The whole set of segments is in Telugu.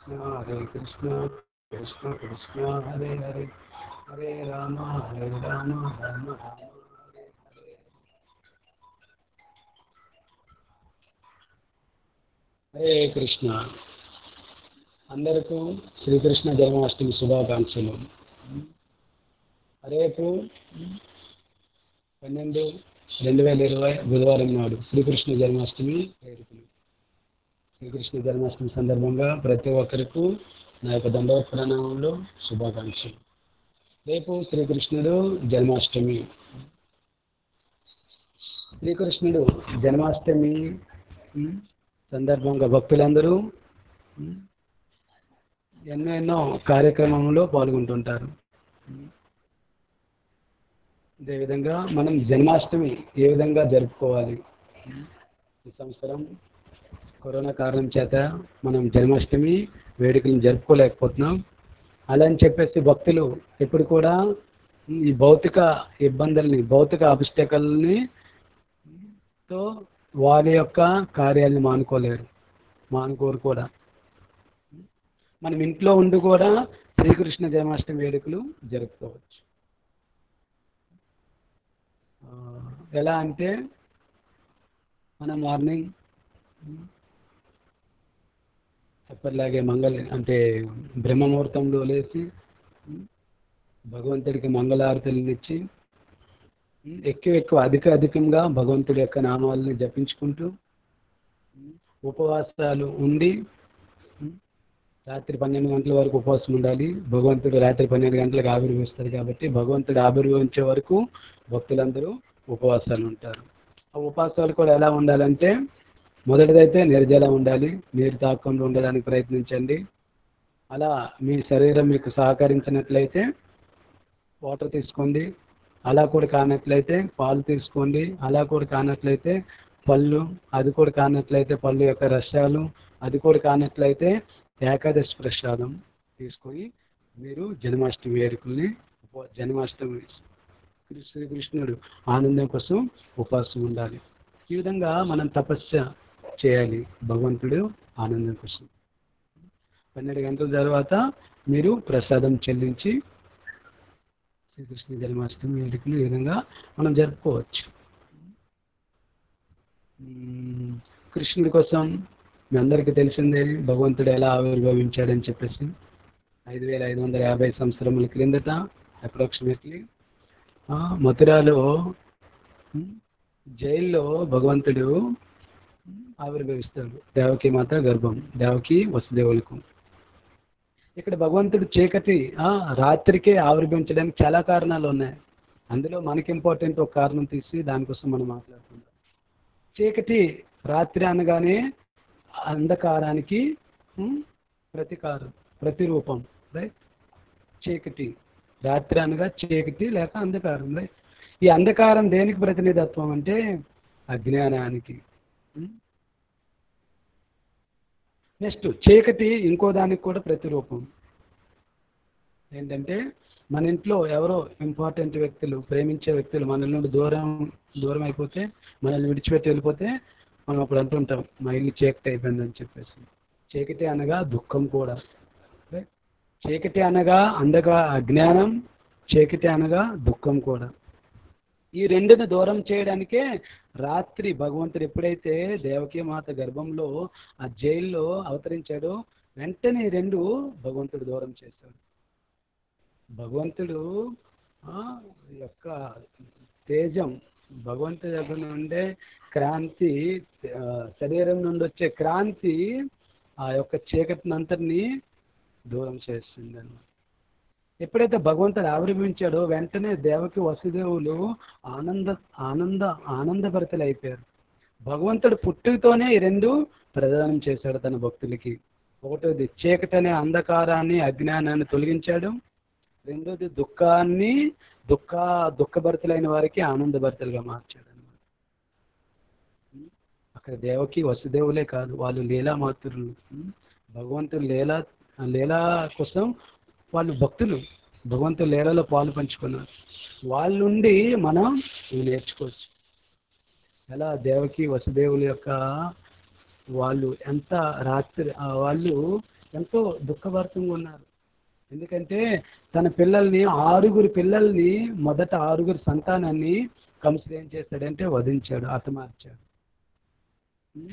కృష్ణ హరే కృష్ణ కృష్ణ కృష్ణ హరే హరే హరే రామ హరే రామ రామ రామ హరే హరే హరే కృష్ణ అందరికీ శ్రీకృష్ణ జన్మాష్టమి శుభాకాంక్షలు రేపు పన్నెండు రెండు వేల ఇరవై బుధవారం నాడు శ్రీకృష్ణ జన్మాష్టమి వేడుకలు శ్రీకృష్ణ జన్మాష్టమి సందర్భంగా ప్రతి ఒక్కరికి నా యొక్క దండవ ప్రణామంలో శుభాకాంక్షలు రేపు శ్రీకృష్ణుడు జన్మాష్టమి శ్రీకృష్ణుడు జన్మాష్టమి ఉమ్, సందర్భంగా భక్తులందరూ ఉమ్, ఎన్నో ఎన్నో కార్యక్రమంలో పాల్గొంటుంటారు అదేవిధంగా మనం జన్మాష్టమి ఏ విధంగా జరుపుకోవాలి ఈ సంవత్సరం కరోనా కారణం చేత మనం జన్మాష్టమి వేడుకలను జరుపుకోలేకపోతున్నాం అలా అని చెప్పేసి భక్తులు ఎప్పుడు కూడా ఈ భౌతిక ఇబ్బందుల్ని భౌతిక అభిష్టకల్ని తో వారి యొక్క కార్యాలను మానుకోలేరు మానుకోరు కూడా మనం ఇంట్లో ఉండి కూడా శ్రీకృష్ణ జన్మాష్టమి వేడుకలు జరుపుకోవచ్చు ఆ, ఎలా అంటే మనం మార్నింగ్ ఎప్పటిలాగే మంగళ అంటే బ్రహ్మముహూర్తంలో లేచి భగవంతుడికి మంగళారతులను ఇచ్చి ఎక్కువ ఎక్కువ అధిక అధికంగా భగవంతుడి యొక్క నామాలని జపించుకుంటూ ఉపవాసాలు ఉండి రాత్రి పన్నెండు గంటల వరకు ఉపవాసం ఉండాలి భగవంతుడు రాత్రి పన్నెండు గంటలకు ఆవిర్భవిస్తాడు కాబట్టి భగవంతుడు ఆవిర్భవించే వరకు భక్తులందరూ ఉపవాసాలు ఉంటారు ఆ ఉపవాసాలు కూడా ఎలా ఉండాలంటే మొదటిదైతే నిర్జలం ఉండాలి నీరు తాగకుండా ఉండడానికి ప్రయత్నించండి అలా మీ శరీరం మీకు సహకరించినట్లయితే వాటర్ తీసుకోండి అలా కూడా కానట్లయితే పాలు తీసుకోండి అలా కూడా కానట్లయితే పళ్ళు అది కూడా కానట్లయితే పళ్ళు యొక్క రసాలు అది కూడా కానట్లయితే ఏకాదశి ప్రసాదం తీసుకొని మీరు జన్మాష్టమి వేడుకల్ని ఉప- జన్మాష్టమి కృ- శ్రీకృష్ణుడు ఆనందం కోసం ఉపవాసం ఉండాలి ఈ విధంగా మనం తపస్య చేయాలి భగవంతుడు ఆనందం కోసం పన్నెండు గంటల తర్వాత మీరు ప్రసాదం చెల్లించి శ్రీకృష్ణ జన్మాష్టమి వేడుకలు ఈ విధంగా మనం జరుపుకోవచ్చు మ్మ్. కృష్ణుడి కోసం మీ అందరికీ తెలిసిందే భగవంతుడు ఎలా ఆవిర్భవించాడని చెప్పేసి ఐదు వేల ఐదు వందల యాభై సంవత్సరముల క్రిందట అప్రాక్సిమేట్లీ మథురాలో మ్మ్, జైల్లో భగవంతుడు మ్మ్, ఆవిర్భవిస్తాడు దేవకి మాత గర్భం దేవకి వసుదేవులకు ఇక్కడ భగవంతుడు చీకటి ఆ, రాత్రికే ఆవిర్భవించడానికి చాలా కారణాలు ఉన్నాయి అందులో మనకి ఇంపార్టెంట్ ఒక కారణం తీసి దానికోసం మనం మాట్లాడుకుందాం చీకటి రాత్రి అనగానే అంధకారానికి ఉమ్, ప్రతికారం ప్రతిరూపం రైట్ చీకటి రాత్రి అనగా చీకటి లేక అంధకారం రైట్ ఈ అంధకారం దేనికి ప్రతినిధత్వం అంటే అజ్ఞానానికి ఉమ్. నెక్స్ట్ చీకటి ఇంకో దానికి కూడా ప్రతిరూపం ఏంటంటే మన ఇంట్లో ఎవరో ఇంపార్టెంట్ వ్యక్తులు ప్రేమించే వ్యక్తులు మన నుండి దూరం దూరం అయిపోతే మనల్ని విడిచిపెట్టి వెళ్ళిపోతే మనం అప్పుడు అంటుంటాం మా ఇల్లు చీకటి అయిపోయిందని చెప్పేసి చీకటి అనగా దుఃఖం కూడా Right? చీకటి అనగా అందగా అజ్ఞానం చీకటి అనగా దుఃఖం కూడా ఈ రెండుని దూరం చేయడానికే రాత్రి భగవంతుడు ఎప్పుడైతే దేవకీ మాత గర్భంలో ఆ జైల్లో అవతరించాడో వెంటనే ఈ రెండు భగవంతుడు దూరం చేశాడు భగవంతుడు ఆ, యొక్క తేజం భగవంతుడి దగ్గర నుండే క్రాంతి ఆ, శరీరం నుండి వచ్చే క్రాంతి ఆ యొక్క చీకటిని అంతటిని దూరం చేస్తుంది అన్నమాట ఎప్పుడైతే భగవంతుడు ఆవిర్భవించాడో వెంటనే దేవకి వసుదేవులు ఆనంద ఆనంద ఆనందభరితలు అయిపోయారు భగవంతుడు పుట్టుకతోనే ఈ రెండు ప్రదానం చేశాడు తన భక్తులకి ఒకటోది చీకటి అనే అంధకారాన్ని అజ్ఞానాన్ని తొలగించాడు రెండోది దుఃఖాన్ని దుఃఖ దుఃఖభరితులైన వారికి ఆనందభరితలుగా మార్చాడు అన్నమాట అక్కడ దేవకి వసుదేవులే కాదు వాళ్ళు లీలామాతులు భగవంతుడు లీలా లీలా కోసం వాళ్ళు భక్తులు భగవంతుడు లీలలో పాలు పంచుకున్నారు వాళ్ళ నుండి మనం ఇవి నేర్చుకోవచ్చు ఎలా దేవకి వసుదేవుల యొక్క వాళ్ళు ఎంత రాత్రి ఆ వాళ్ళు ఎంతో దుఃఖభరితంగా ఉన్నారు ఎందుకంటే తన పిల్లల్ని ఆరుగురు పిల్లల్ని మొదట ఆరుగురు సంతానాన్ని కంసుడు ఏం చేశాడంటే వధించాడు హతమార్చాడు ఉం?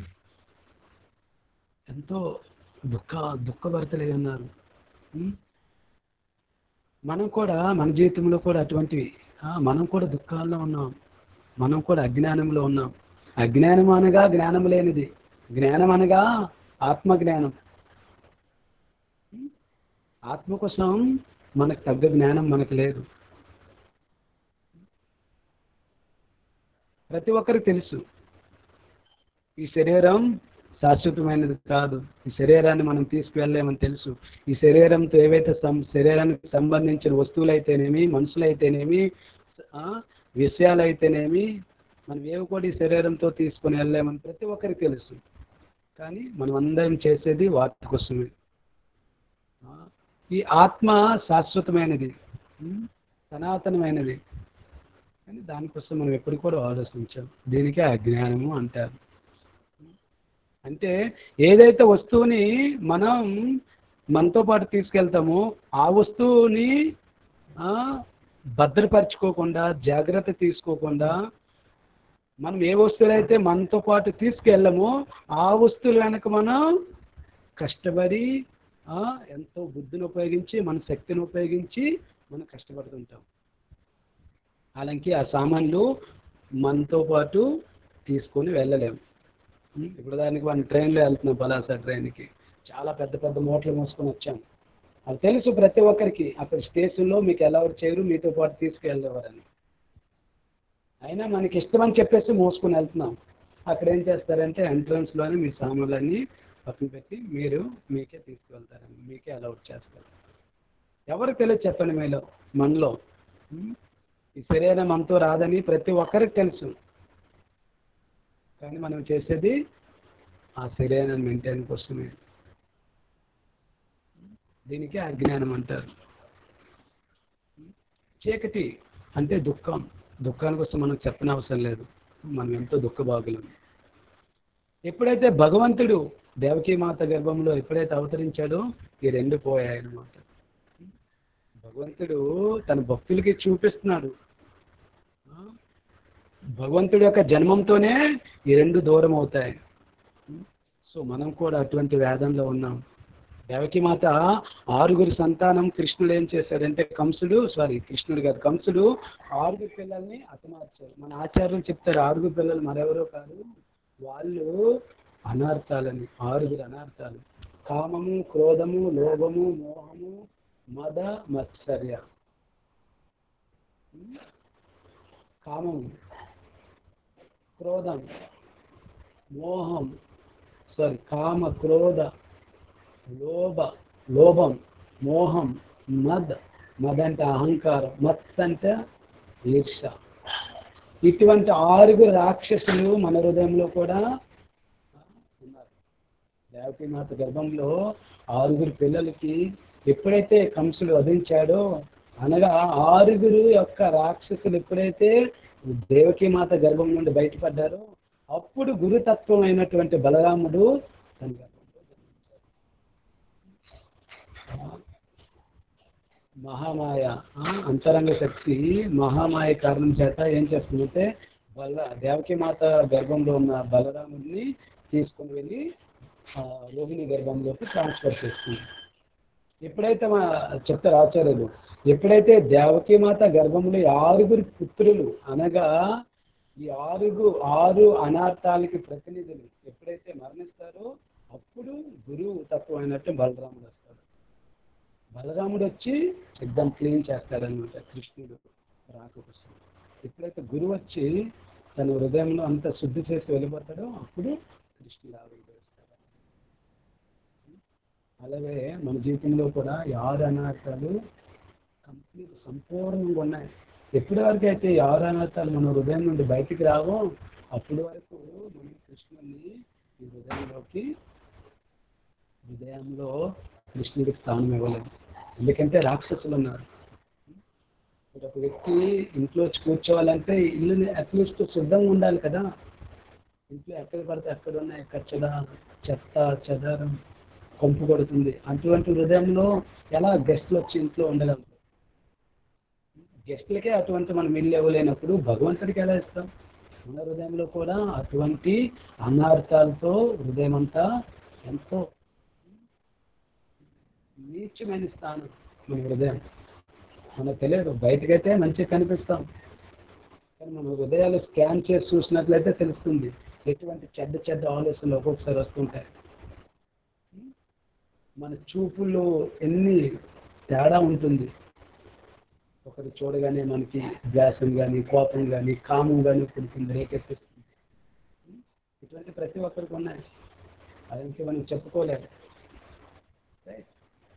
ఎంతో దుఃఖ దుఃఖభరితలై ఉన్నారు ఉం? మనం కూడా మన జీవితంలో కూడా అటువంటివి ఆ, మనం కూడా దుఃఖాల్లో ఉన్నాం మనం కూడా అజ్ఞానంలో ఉన్నాం అజ్ఞానం అనగా జ్ఞానం లేనిది జ్ఞానం అనగా ఆత్మ జ్ఞానం ఉం? ఆత్మ కోసం మనకు తగ్గ జ్ఞానం మనకు లేదు ప్రతి ఒక్కరికి తెలుసు ఈ శరీరం శాశ్వతమైనది కాదు ఈ శరీరాన్ని మనం తీసుకువెళ్ళలేమని తెలుసు ఈ శరీరంతో ఏవైతే సం శరీరానికి సంబంధించిన వస్తువులైతేనేమి మనుషులైతేనేమి ఆ, విషయాలైతేనేమి మనం ఏవి కూడా ఈ శరీరంతో తీసుకుని వెళ్ళలేమని ప్రతి ఒక్కరికి తెలుసు కానీ మనం అందరం చేసేది వాటి కోసమే ఆ, ఈ ఆత్మ శాశ్వతమైనది ఉం? సనాతనమైనది కానీ దానికోసం మనం ఎప్పుడు కూడా ఆలోచించాం దీనికే అజ్ఞానము అంటారు అంటే ఏదైతే వస్తువుని మనం మనతో పాటు తీసుకెళ్తామో ఆ వస్తువుని ఆ, భద్రపరచుకోకుండా జాగ్రత్త తీసుకోకుండా మనం ఏ వస్తువులైతే మనతో పాటు తీసుకెళ్ళమో ఆ వస్తువుల వెనక మనం కష్టపడి ఆ, ఎంతో బుద్ధిని ఉపయోగించి మన శక్తిని ఉపయోగించి మనం కష్టపడుతుంటాం అలాంటి ఆ సామాన్లు మనతో పాటు తీసుకొని వెళ్ళలేము ఉం? ఇప్పుడు దానికి మనం ట్రైన్లో వెళ్తున్నాం పలాస ట్రైన్కి చాలా పెద్ద పెద్ద మూటలు మోసుకొని వచ్చాం అది తెలుసు ప్రతి ఒక్కరికి అక్కడ స్టేషన్లో మీకు ఎలా చేయరు మీతో పాటు తీసుకెళ్ళేవారని అయినా మనకి ఇష్టమని చెప్పేసి మోసుకొని వెళ్తున్నాం అక్కడ ఏం చేస్తారంటే ఎంట్రన్స్లోనే మీ సామాన్లన్నీ పక్కన పెట్టి మీరు మీకే తీసుకువెళ్తారని మీకే అలౌట్ చేస్తారు ఎవరికి తెలియదు చెప్పండి మీలో మనలో ఉం? ఈ శరీరం మనతో రాదని ప్రతి ఒక్కరికి తెలుసు కానీ మనం చేసేది ఆ శరీరాన్ని మెయింటైన్ కోసమే దీనికి అజ్ఞానం అంటారు చీకటి అంటే దుఃఖం దుఃఖానికి కోసం మనం చెప్పనవసరం లేదు మనం ఎంతో దుఃఖభాగులం ఎప్పుడైతే భగవంతుడు దేవకీ మాత గర్భంలో ఎప్పుడైతే అవతరించాడో ఈ రెండు పోయాయన్నమాట భగవంతుడు తన భక్తులకి చూపిస్తున్నాడు ఆ? భగవంతుడి యొక్క జన్మంతోనే ఈ రెండు దూరం అవుతాయి సో మనం కూడా అటువంటి వేదంలో ఉన్నాం దేవకి మాత ఆరుగురు సంతానం కృష్ణుడు ఏం చేశాడంటే కంసుడు సారీ కృష్ణుడు కాదు కంసుడు ఆరుగురు పిల్లల్ని హతమార్చారు మన ఆచార్యులు చెప్తారు ఆరుగురు పిల్లలు మరెవరో కాదు వాళ్ళు అనార్థాలని ఆరుగురు అనార్థాలు కామము క్రోధము లోభము మోహము మద మత్సర్య కామం క్రోధం మోహం సారీ కామ క్రోధ లోభ లోభం మోహం మద్ మద్ అంటే అహంకారం మత్ అంటే ఈర్ష ఇటువంటి ఆరుగురు రాక్షసులు మన హృదయంలో కూడా ఉన్నారు దేవకీ మాత గర్భంలో ఆరుగురు పిల్లలకి ఎప్పుడైతే కంసుడు వధించాడో అనగా ఆరుగురు యొక్క రాక్షసులు ఎప్పుడైతే దేవకీ మాత గర్భం నుండి బయటపడ్డారో అప్పుడు గురుతత్వం అయినటువంటి బలరాముడు తన గర్భంలో జన్మించాడు మహామాయ ఆ, అంతరంగ శక్తి మహామాయ కారణం చేత ఏం చేస్తుందంటే బల దేవకీ మాత గర్భంలో ఉన్న బలరాముడిని తీసుకుని వెళ్ళి ఆ, రోహిణి గర్భంలోకి ట్రాన్స్ఫర్ చేస్తుంది ఎప్పుడైతే మా చెప్తారు ఆచార్యులు ఎప్పుడైతే దేవకీ మాత గర్భంలో ఈ ఆరుగురు పుత్రులు అనగా ఈ ఆరుగు ఆరు అనార్థాలకి ప్రతినిధులు ఎప్పుడైతే మరణిస్తారో అప్పుడు గురువు తత్వం అయినట్టు బలరాముడు వస్తాడు బలరాముడు వచ్చి ఎగ్జామ్ క్లీన్ చేస్తాడనమాట కృష్ణుడు రాక కోసం ఎప్పుడైతే గురువు వచ్చి తన హృదయంలో అంత శుద్ధి చేసి వెళ్ళిపోతాడో అప్పుడు కృష్ణుడు ఆవిర్భవిస్తాడు అలాగే మన జీవితంలో కూడా ఈ ఆరు అనార్థాలు కంప్లీట్ సంపూర్ణంగా ఉన్నాయి ఎప్పటి వరకు అయితే ఈ ఆరు అనార్థాలు మన హృదయం నుండి బయటికి రావో అప్పటి వరకు మనం కృష్ణుని ఈ హృదయంలోకి హృదయంలో కృష్ణుడికి స్థానం ఇవ్వలేదు ఎందుకంటే రాక్షసులు ఉన్నారు ఇప్పుడు ఒక వ్యక్తి ఇంట్లో వచ్చి కూర్చోవాలంటే ఇల్లుని అట్లీస్ట్ శుద్ధంగా ఉండాలి కదా ఇంట్లో ఎక్కడ పడితే అక్కడ ఉన్నాయి కచ్చడ చెత్త చెదారం కంపు కొడుతుంది అటువంటి హృదయంలో ఎలా గెస్ట్లు వచ్చి ఇంట్లో ఉండగలరు గెస్ట్లకే అటువంటి మనం ఇల్లు ఇవ్వలేనప్పుడు భగవంతుడికి ఎలా ఇస్తాం మన హృదయంలో కూడా అటువంటి అనార్థాలతో హృదయం అంతా ఎంతో నీచమైన స్థానం మన హృదయం మనకు తెలియదు బయటకైతే మంచిగా కనిపిస్తాం కానీ మన హృదయాలు స్కాన్ చేసి చూసినట్లయితే తెలుస్తుంది ఎటువంటి చెడ్డ చెడ్డ ఆలోచనలు ఒక్కొక్కసారి వస్తుంటాయి మన చూపులో ఎన్ని తేడా ఉంటుంది ఒకరు చూడగానే మనకి ద్వేషం కానీ కోపం కానీ కామం కానీ పుడుతుంది రేకెత్తిస్తుంది ఇటువంటి ప్రతి ఒక్కరికి ఉన్నాయి అదంటే మనం చెప్పుకోలేము రైట్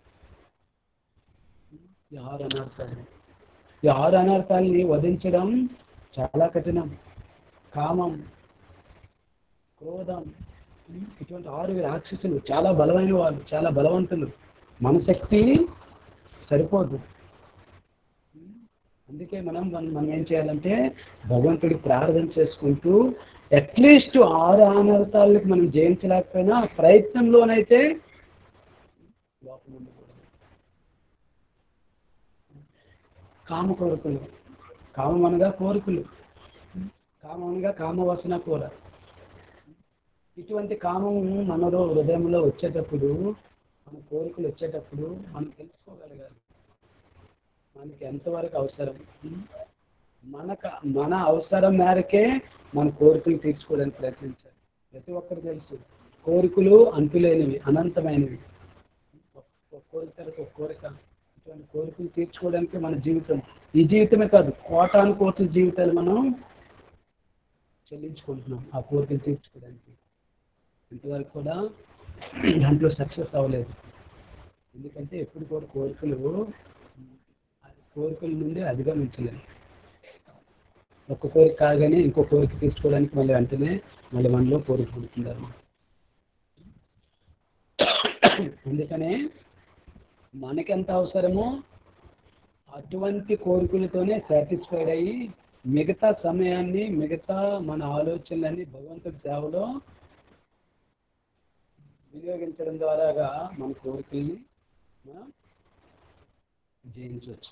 ఈ ఆరు అనర్థాలు ఈ ఆరు అనర్థాలని వధించడం చాలా కఠినం కామం క్రోధం ఇటువంటి ఆరు రాక్షసులు చాలా బలమైన వాళ్ళు చాలా బలవంతులు మన శక్తి సరిపోదు అందుకే మనం మనం మనం ఏం చేయాలంటే భగవంతుడి ప్రార్థన చేసుకుంటూ అట్లీస్ట్ ఆరు అనర్థాలకు మనం జయించలేకపోయినా ప్రయత్నంలోనైతే లోపం ఉండకూడదు కామ కోరికలు కామం అనగా కోరికలు కామం అనగా కామవాసన కూర ఇటువంటి కామము మనలో హృదయంలో వచ్చేటప్పుడు మన కోరికలు వచ్చేటప్పుడు మనం తెలుసుకోగలగాలి మనకి ఎంతవరకు అవసరం మనక మన అవసరం మేరకే మన కోరికలు తీర్చుకోవడానికి ప్రయత్నించాలి ప్రతి ఒక్కరు తెలుసు కోరికలు అంతులేనివి అనంతమైనవి ఒక కోరిక తర్వాత ఒక కోరిక ఇటువంటి కోరికలు తీర్చుకోవడానికి మన జీవితం ఈ జీవితమే కాదు కోటాను కోట్ల జీవితాలు మనం చెల్లించుకుంటున్నాం ఆ కోరికలు తీర్చుకోవడానికి ఇంతవరకు కూడా దాంట్లో సక్సెస్ అవ్వలేదు ఎందుకంటే ఎప్పుడు కూడా కోరికలు కోరికల నుండి అధిగమించలేము ఒక్క కోరిక కాగానే ఇంకో కోరిక తీసుకోవడానికి మళ్ళీ వెంటనే మళ్ళీ మనలో కోరిక పుడుతుంది అన్నమాట అందుకనే మనకెంత అవసరమో అటువంటి కోరికలతోనే సాటిస్ఫైడ్ అయ్యి మిగతా సమయాన్ని మిగతా మన ఆలోచనలన్నీ భగవంతుడి సేవలో వినియోగించడం ద్వారాగా మన కోరికల్ని మనం జయించవచ్చు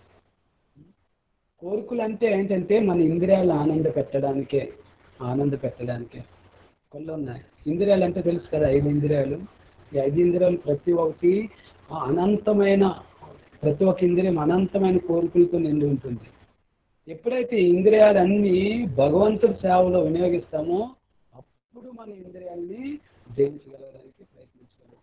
కోరికలు అంటే ఏంటంటే మన ఇంద్రియాలు ఆనంద పెట్టడానికే ఆనంద పెట్టడానికే కొన్ని ఉన్నాయి ఇంద్రియాలు అంటే తెలుసు కదా ఐదు ఇంద్రియాలు ఈ ఐదు ఇంద్రియాలు ప్రతి ఒక్కటి అనంతమైన ప్రతి ఒక్క ఇంద్రియం అనంతమైన కోరికలతో నిండి ఉంటుంది ఎప్పుడైతే ఈ ఇంద్రియాలన్నీ భగవంతుడి సేవలో వినియోగిస్తామో అప్పుడు మన ఇంద్రియాల్ని జయించగలగడానికి ప్రయత్నించగలుగుతాం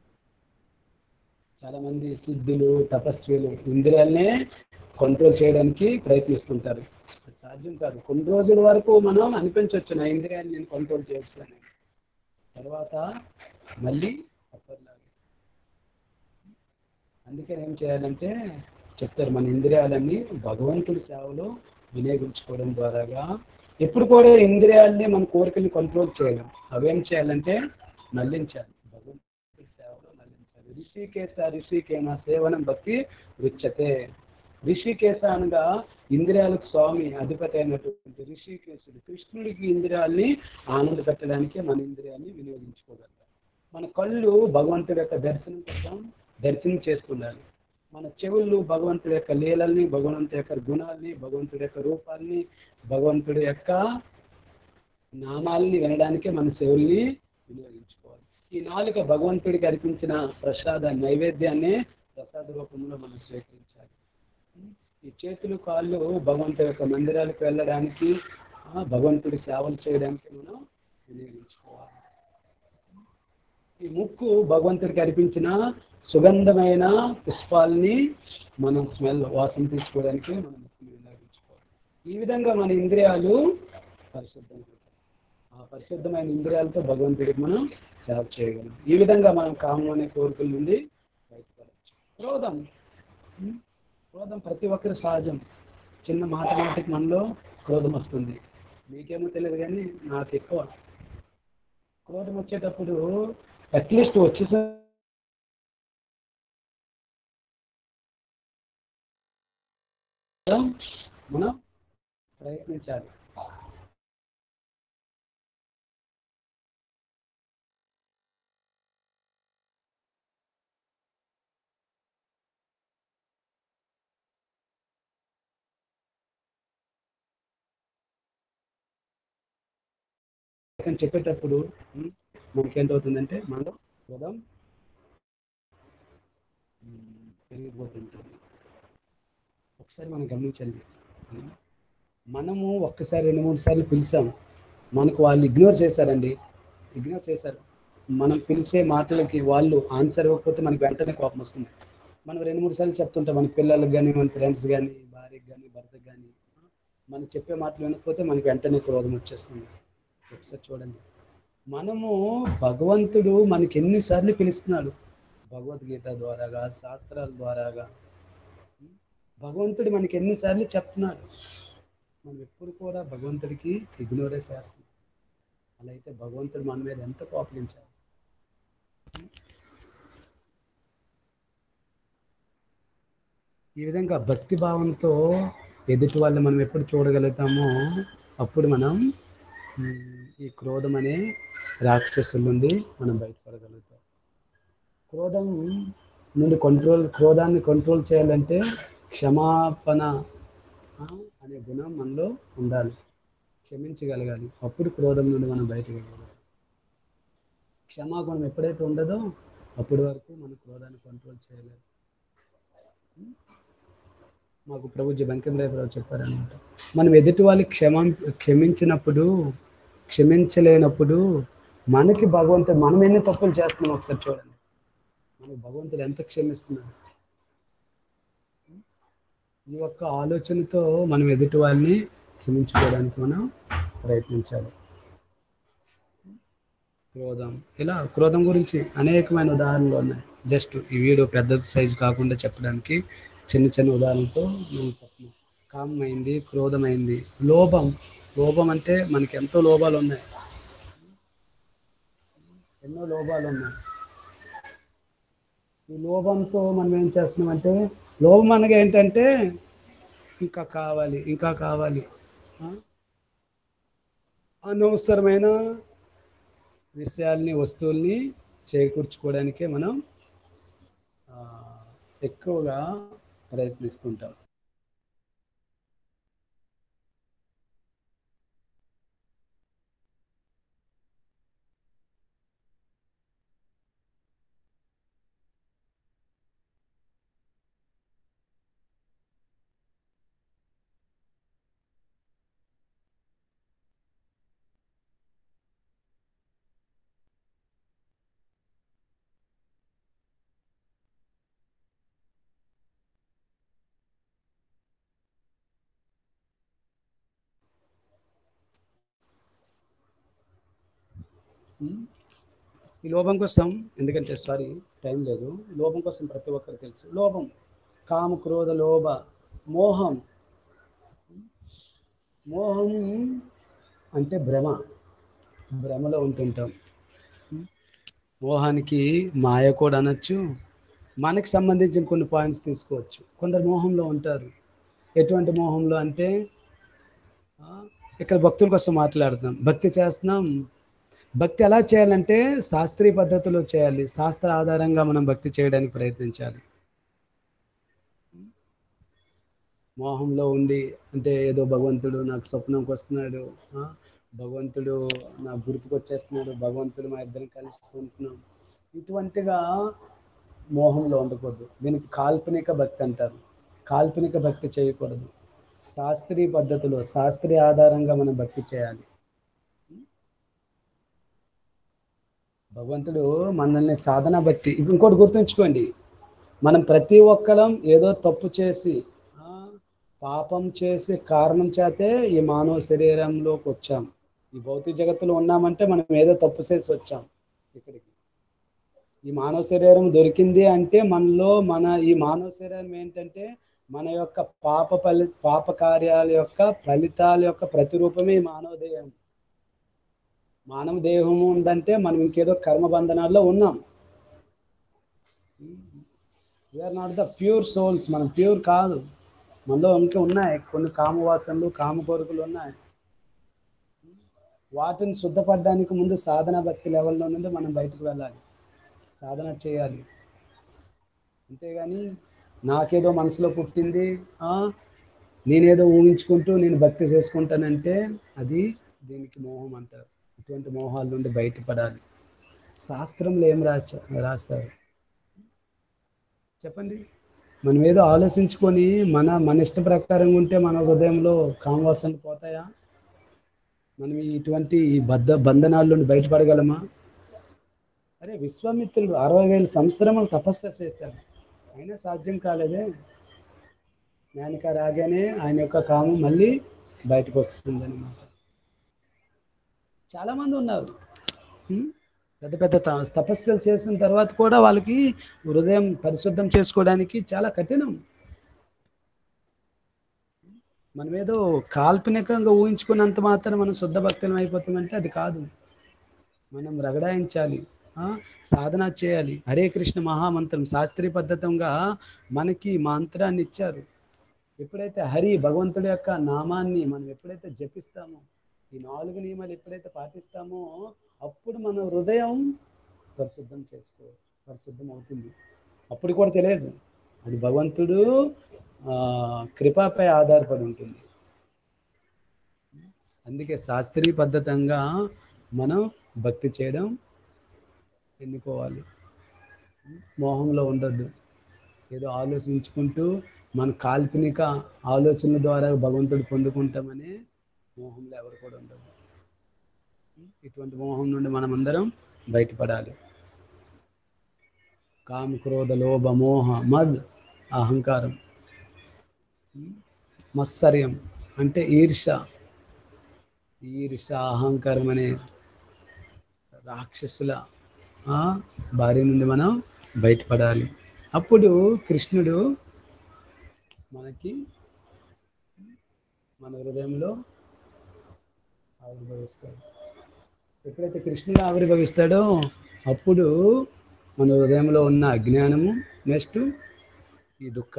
చాలా మంది సిద్ధులు తపస్సులు ఇంద్రియాలనే కంట్రోల్ చేయడానికి ప్రయత్నిస్తుంటారు అది సాధ్యం కాదు కొన్ని రోజుల వరకు మనం అనిపించవచ్చు నా ఇంద్రియాన్ని నేను కంట్రోల్ చేయొచ్చు తర్వాత మళ్ళీ అప్పటిలాగే అందుకని ఏం చేయాలంటే చెప్తారు మన ఇంద్రియాలన్నీ భగవంతుడి సేవలో వినియోగించుకోవడం ద్వారాగా ఎప్పుడు కూడా ఇంద్రియాలని మన కోరికల్ని కంట్రోల్ చేయలేం అవేం చేయాలంటే నల్లించాలి భగవంతుడి సేవలో నల్లించాలి ఋషికేశ ఋషికేన సేవనం బట్టి రుచ్చతే ఋషికేశ అనగా ఇంద్రియాలకు స్వామి అధిపతి అయినటువంటి ఋషికేశుడు కృష్ణుడికి ఇంద్రియాల్ని ఆనంద పెట్టడానికి మన ఇంద్రియాల్ని వినియోగించుకోగలగాలి మన కళ్ళు భగవంతుడి యొక్క దర్శనం కోసం దర్శనం చేస్తుండాలి మన చెవులు భగవంతుడి యొక్క లీలల్ని భగవంతుడి యొక్క గుణాల్ని భగవంతుడి యొక్క రూపాల్ని భగవంతుడి యొక్క నామాల్ని వినడానికే మన చెవుల్ని వినియోగించుకోవాలి ఈ నాలుక భగవంతుడికి అర్పించిన ప్రసాద నైవేద్యాన్ని ప్రసాద రూపంలో మనం స్వీకరించాలి ఈ చేతులు కాళ్ళు భగవంతుడి యొక్క మందిరాలకు వెళ్ళడానికి ఆ, భగవంతుడి సేవలు చేయడానికి మనం వినియోగించుకోవాలి ఈ ముక్కు భగవంతుడికి అర్పించిన సుగంధమైన పుష్పాలని మనం స్మెల్ వాసన తీసుకోవడానికి మనం ముక్కుని వినియోగించుకోవాలి ఈ విధంగా మన ఇంద్రియాలు పరిశుద్ధమవుతాయి ఆ పరిశుద్ధమైన ఇంద్రియాలతో భగవంతుడికి మనం సేవ చేయగలం ఈ విధంగా మనం కామం అనే కోరికల నుండి బయటపడవచ్చు క్రోధం ఉం? క్రోధం ప్రతి ఒక్కరి సహజం చిన్న మాట మాటకి మనలో క్రోధం వస్తుంది మీకేమో తెలియదు కానీ నాకు ఎక్కువ క్రోధం వచ్చేటప్పుడు అట్లీస్ట్ వచ్చేసరి మనం ప్రయత్నించాలి అని చెప్పేటప్పుడు ఉం, మనకి ఏంటవుతుందంటే మనలో క్రోధం ఉం, పెరిగిపోతుంటుంది ఒకసారి మనం గమనించండి ఉం, మనము ఒక్కసారి రెండు మూడు సార్లు పిలిచాం మనకు వాళ్ళు ఇగ్నోర్ చేశారండి ఇగ్నోర్ చేశారు మనం పిలిచే మాటలకి వాళ్ళు ఆన్సర్ ఇవ్వకపోతే మనకి వెంటనే కోపం వస్తుంది మనం రెండు మూడు సార్లు చెప్తుంటాం మన పిల్లలకు కానీ మన ఫ్రెండ్స్ కానీ భార్యకి కానీ భర్తకు కానీ మనం చెప్పే మాటలు వినకపోతే మనకి వెంటనే క్రోధం వచ్చేస్తుంది ఒకసారి చూడండి మనము భగవంతుడు మనకి ఎన్నిసార్లు పిలుస్తున్నాడు భగవద్గీత ద్వారాగా శాస్త్రాల ద్వారాగా భగవంతుడు మనకి ఎన్నిసార్లు చెప్తున్నాడు మనం ఎప్పుడు కూడా భగవంతుడికి ఇగ్నోరే చేస్తున్నాం అలా అయితే భగవంతుడు మన మీద ఎంత కోపలించాలి ఈ విధంగా భక్తి భావంతో ఎదుటి వాళ్ళని మనం ఎప్పుడు చూడగలుగుతామో అప్పుడు మనం ఉమ్, ఈ క్రోధం అనే రాక్షసుల నుండి మనం బయటపడగలుగుతాం క్రోధం నుండి కంట్రోల్ క్రోధాన్ని కంట్రోల్ చేయాలంటే క్షమాపణ ఆ, అనే గుణం మనలో ఉండాలి క్షమించగలగాలి అప్పుడు క్రోధం నుండి మనం బయటకు వెళ్ళగలం క్షమాగుణం ఎప్పుడైతే ఉండదో అప్పటి వరకు మన క్రోధాన్ని కంట్రోల్ చేయలేము మాకు ప్రభు జి వెంకటరావు చెప్పారనమాట మనం ఎదుటి వాళ్ళకి క్షమ క్షమించినప్పుడు క్షమించలేనప్పుడు మనకి భగవంతుడు మనం ఎన్ని తప్పులు చేస్తున్నాం ఒకసారి చూడండి మనకి భగవంతుడు ఎంత క్షమిస్తున్నాడు ఈ యొక్క ఆలోచనతో మనం ఎదుటి వాళ్ళని క్షమించుకోవడానికి మనం ప్రయత్నించాలి క్రోధం ఇలా క్రోధం గురించి అనేకమైన ఉదాహరణలు ఉన్నాయి జస్ట్ ఈ వీడియో పెద్ద సైజు కాకుండా చెప్పడానికి చిన్న చిన్న ఉదాహరణలతో నేను చెప్తున్నాను కామమైంది క్రోధమైంది లోభం లోభం అంటే మనకి ఎంతో లోభాలు ఉన్నాయి ఎన్నో లోభాలు ఉన్నాయి ఈ లోభంతో మనం ఏం చేస్తున్నామంటే లోభం అనగా ఏంటంటే ఇంకా కావాలి ఇంకా కావాలి ఆ? అనవసరమైన విషయాల్ని వస్తువుల్ని చేకూర్చుకోవడానికే మనం ఆ, ఎక్కువగా ప్రయత్నిస్తుంటాం ఉమ్. ఈ లోభం కోసం ఎందుకంటే సారీ టైం లేదు లోభం కోసం ప్రతి ఒక్కరు తెలుసు లోభం కామ క్రోధ లోభ మోహం మోహం అంటే భ్రమ భ్రమలో ఉంటుంటాం మోహానికి మాయ కూడా అనొచ్చు మనకి సంబంధించిన కొన్ని పాయింట్స్ తీసుకోవచ్చు కొందరు మోహంలో ఉంటారు ఎటువంటి మోహంలో అంటే ఆ, ఇక్కడ భక్తుల కోసం మాట్లాడుతున్నాం భక్తి చేస్తున్నాం భక్తి ఎలా చేయాలంటే శాస్త్రీయ పద్ధతిలో చేయాలి శాస్త్ర ఆధారంగా మనం భక్తి చేయడానికి ప్రయత్నించాలి మోహంలో ఉండి అంటే ఏదో భగవంతుడు నాకు స్వప్నంకి వస్తున్నాడు ఆ, భగవంతుడు నాకు గుర్తుకొచ్చేస్తున్నాడు భగవంతుడు మా ఇద్దరం కలుసుకుంటున్నాం ఇటువంటిగా మోహంలో ఉండకూడదు దీనికి కాల్పనిక భక్తి అంటారు కాల్పనిక భక్తి చేయకూడదు శాస్త్రీయ పద్ధతిలో శాస్త్రీయ ఆధారంగా మనం భక్తి చేయాలి భగవంతుడు మనల్ని సాధన భక్తి ఇంకోటి గుర్తుంచుకోండి మనం ప్రతి ఒక్కరం ఏదో తప్పు చేసి ఆ, పాపం చేసి కారణం చేతే ఈ మానవ శరీరంలోకి వచ్చాం ఈ భౌతిక జగత్తులో ఉన్నామంటే మనం ఏదో తప్పు చేసి వచ్చాం ఇక్కడికి ఈ మానవ శరీరం దొరికింది అంటే మనలో మన ఈ మానవ శరీరం ఏంటంటే మన యొక్క పాప ఫలి పాప కార్యాల యొక్క ఫలితాల యొక్క ప్రతిరూపమే ఈ మానవ దేహం మానవ దేహము ఉందంటే మనం ఇంకేదో కర్మబంధనాల్లో ఉన్నాం we're not the pure souls మనం ప్యూర్ కాదు మనలో ఇంకా ఉన్నాయి కొన్ని కామవాసనలు కామ కోరికలు ఉన్నాయి వాటిని శుద్ధపడడానికి ముందు సాధన భక్తి లెవెల్లో నుండి మనం బయటకు వెళ్ళాలి సాధన చేయాలి అంతేగాని నాకేదో మనసులో పుట్టింది ఆ, నేనేదో ఊహించుకుంటూ నేను భక్తి చేసుకుంటానంటే అది దీనికి మోహం అంటారు ఇటువంటి మోహాల నుండి బయటపడాలి శాస్త్రంలో ఏం రాచ రాశారు చెప్పండి మనం ఏదో ఆలోచించుకొని మన మన ఇష్ట ప్రకారంగా ఉంటే మన హృదయంలో కామవాసనలు పోతాయా మనం ఇటువంటి ఈ బద్ధ బంధనాల నుండి బయటపడగలమా అరే విశ్వామిత్రుడు అరవై వేల సంవత్సరములు తపస్సు చేశాడు అయినా సాధ్యం కాలేదే మేనక రాగానే ఆయన యొక్క కామం మళ్ళీ బయటకు వస్తుంది అనమాట చాలామంది ఉన్నారు ఉం? పెద్ద పెద్ద త- తపస్సులు చేసిన తర్వాత కూడా వాళ్ళకి హృదయం పరిశుద్ధం చేసుకోవడానికి చాలా కఠినం మనం ఏదో కాల్పనికంగా ఊహించుకున్నంత మాత్రం మనం శుద్ధ భక్తులం అయిపోతామంటే అది కాదు మనం రగడాయించాలి ఆ, సాధన చేయాలి హరే కృష్ణ మహామంత్రం శాస్త్రీయ పద్ధతంగా మనకి మంత్రాన్ని ఇచ్చారు ఎప్పుడైతే హరి భగవంతుడి యొక్క నామాన్ని మనం ఎప్పుడైతే జపిస్తామో ఈ నాలుగు నియమాలు ఎప్పుడైతే పాటిస్తామో అప్పుడు మన హృదయం పరిశుద్ధం చేసుకో పరిశుద్ధం అవుతుంది అప్పుడు కూడా తెలియదు అది భగవంతుడు ఆ, కృపపై ఆధారపడి ఉంటుంది అందుకే శాస్త్రీయ పద్ధతంగా మనం భక్తి చేయడం ఎన్నుకోవాలి మోహంలో ఉండొద్దు ఏదో ఆలోచించుకుంటూ మన కాల్పనిక ఆలోచనల ద్వారా భగవంతుడు పొందుకుంటామని మోహంలో ఎవరు కూడా ఉండదు ఇటువంటి మోహం నుండి మనం అందరం బయటపడాలి కామ క్రోధ లోభ మోహ మద్ అహంకారం మత్సర్యం అంటే ఈర్ష ఈర్ష అహంకారం అనే రాక్షసుల ఆ, బారి నుండి మనం బయటపడాలి అప్పుడు కృష్ణుడు మనకి మన హృదయంలో ఆవిర్భవిస్తాడు ఎప్పుడైతే కృష్ణుడు ఆవిర్భవిస్తాడో అప్పుడు మన హృదయంలో ఉన్న అజ్ఞానము నెక్స్ట్ ఈ దుఃఖ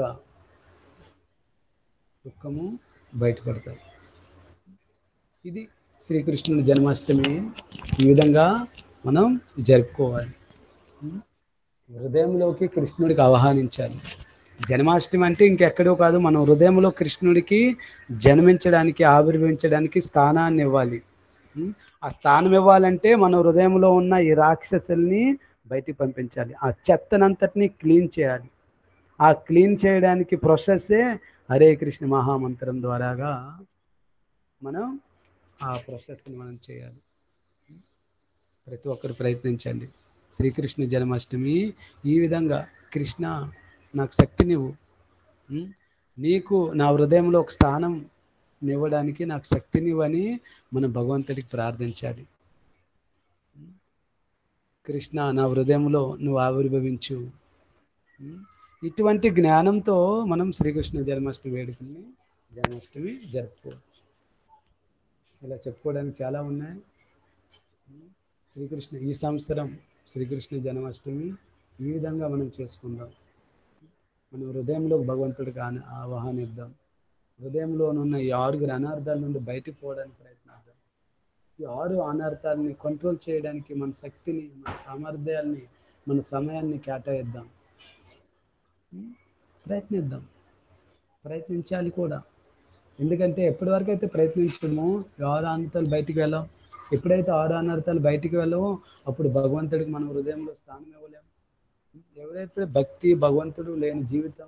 దుఃఖము బయటపడతాయి ఇది శ్రీకృష్ణుని జన్మాష్టమి ఈ విధంగా మనం జరుపుకోవాలి హృదయంలోకి కృష్ణుడికి ఆహ్వానించాలి జన్మాష్టమి అంటే ఇంకెక్కడో కాదు మనం హృదయంలో కృష్ణుడికి జన్మించడానికి ఆవిర్భవించడానికి స్థానాన్ని ఇవ్వాలి ఉం? ఆ స్థానం ఇవ్వాలంటే మన హృదయంలో ఉన్న ఈ రాక్షసుల్ని బయటికి పంపించాలి ఆ చెత్తనంతటిని క్లీన్ చేయాలి ఆ క్లీన్ చేయడానికి ప్రాసెస్సే హరే కృష్ణ మహామంత్రం ద్వారాగా మనం ఆ ప్రాసెస్ని మనం చేయాలి ప్రతి ఒక్కరు ప్రయత్నించండి శ్రీకృష్ణ జన్మాష్టమి ఈ విధంగా కృష్ణ నాకు శక్తినివ్వు ఉం? నీకు నా హృదయంలో ఒక స్థానం నివ్వడానికి నాకు శక్తినివ్వని మనం భగవంతుడికి ప్రార్థించాలి ఉం? కృష్ణ నా హృదయంలో నువ్వు ఆవిర్భవించు ఉం? ఇటువంటి జ్ఞానంతో మనం శ్రీకృష్ణ జన్మాష్టమి వేడుకల్ని జన్మాష్టమి జరుపుకోవచ్చు ఇలా చెప్పుకోవడానికి చాలా ఉన్నాయి శ్రీకృష్ణ ఈ సంవత్సరం శ్రీకృష్ణ జన్మాష్టమి ఈ విధంగా మనం చేసుకుందాం మనం హృదయంలో భగవంతుడికి ఆన- ఆవాహనిద్దాం హృదయంలోనున్న ఈ ఆరుగురు అనార్థాల నుండి బయటకు పోవడానికి ప్రయత్నిద్దాం ఈ ఆరు అనార్థాలని కంట్రోల్ చేయడానికి మన శక్తిని మన సామర్థ్యాల్ని మన సమయాన్ని కేటాయిద్దాం ఉం? ప్రయత్నిద్దాం ప్రయత్నించాలి కూడా ఎందుకంటే ఎప్పటి వరకు అయితే ప్రయత్నించడమో ఈ ఆరు అనార్థాలు బయటికి వెళ్ళాం ఎప్పుడైతే ఆరు అనార్థాలు బయటికి వెళ్ళామో అప్పుడు భగవంతుడికి మనం హృదయంలో స్థానం ఇవ్వలేము ఎవరైతే భక్తి భగవంతుడు లేని జీవితం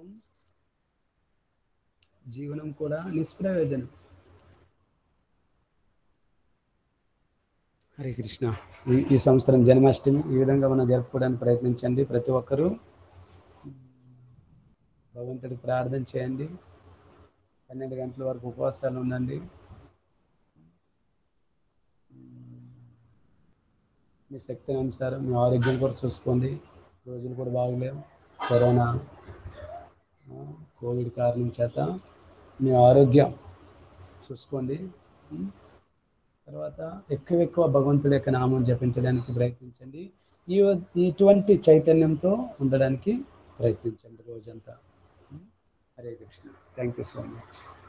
జీవనం కూడా నిష్ప్రయోజనం హరే కృష్ణ ఈ ఈ సంవత్సరం జన్మాష్టమి ఈ విధంగా మనం జరుపుకోవడానికి ప్రయత్నించండి ప్రతి ఒక్కరూ భగవంతుడికి ప్రార్థన చేయండి పన్నెండు గంటల వరకు ఉపవాసాలు ఉండండి మీ శక్తిని అనుసారం మీ ఆరోగ్యం కూడా చూసుకోండి రోజులు కూడా బాగలేవు కరోనా ఆ, కోవిడ్ కారణం చేత మీ ఆరోగ్యం చూసుకోండి ఉం? తర్వాత ఎక్కువ ఎక్కువ భగవంతుడి యొక్క నామం జపించడానికి ప్రయత్నించండి ఈ ఇటువంటి చైతన్యంతో ఉండడానికి ప్రయత్నించండి రోజంతా ఉం? Hare Krishna thank you so much